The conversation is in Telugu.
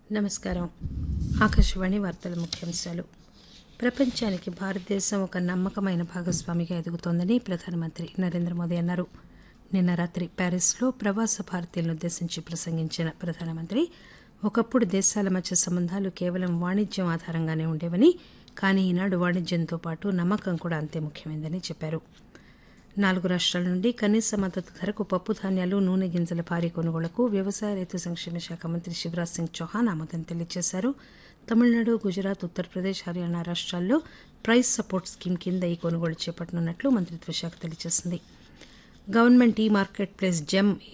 నమస్కారం ఆకాశవాణి వార్తల ముఖ్యాంశాలు ప్రపంచానికి భారతదేశం ఒక నమ్మకమైన భాగస్వామిగా ఎదుగుతోందని ప్రధానమంత్రి నరేంద్ర మోదీ అన్నారు నిన్న రాత్రి ప్యారిస్లో ప్రవాస భారతీయులను ఉద్దేశించి ప్రసంగించిన ప్రధానమంత్రి ఒకప్పుడు దేశాల మధ్య సంబంధాలు కేవలం వాణిజ్యం ఆధారంగానే ఉండేవని కానీ ఈనాడు వాణిజ్యంతో పాటు నమ్మకం కూడా అంతే ముఖ్యమైందని చెప్పారు నాలుగు రాష్ట్రాల నుండి కనీస మద్దతు ధరకు పప్పు ధాన్యాలు నూనె గింజల భారీ కొనుగోళ్లకు వ్యవసాయ రైతు సంక్షేమ శాఖ మంత్రి శివరాజ్ సింగ్ చౌహాన్ ఆమోదం తెలియజేశారు తమిళనాడు గుజరాత్ ఉత్తరప్రదేశ్ హర్యానా రాష్ట్రాల్లో ప్రైస్ సపోర్ట్ స్కీమ్ కింద ఈ కొనుగోలు చేపట్టనున్నట్లు మంత్రిత్వ శాఖ తెలియజేసింది గవర్నమెంట్ ఈ మార్కెట్ ప్లేస్ జెమ్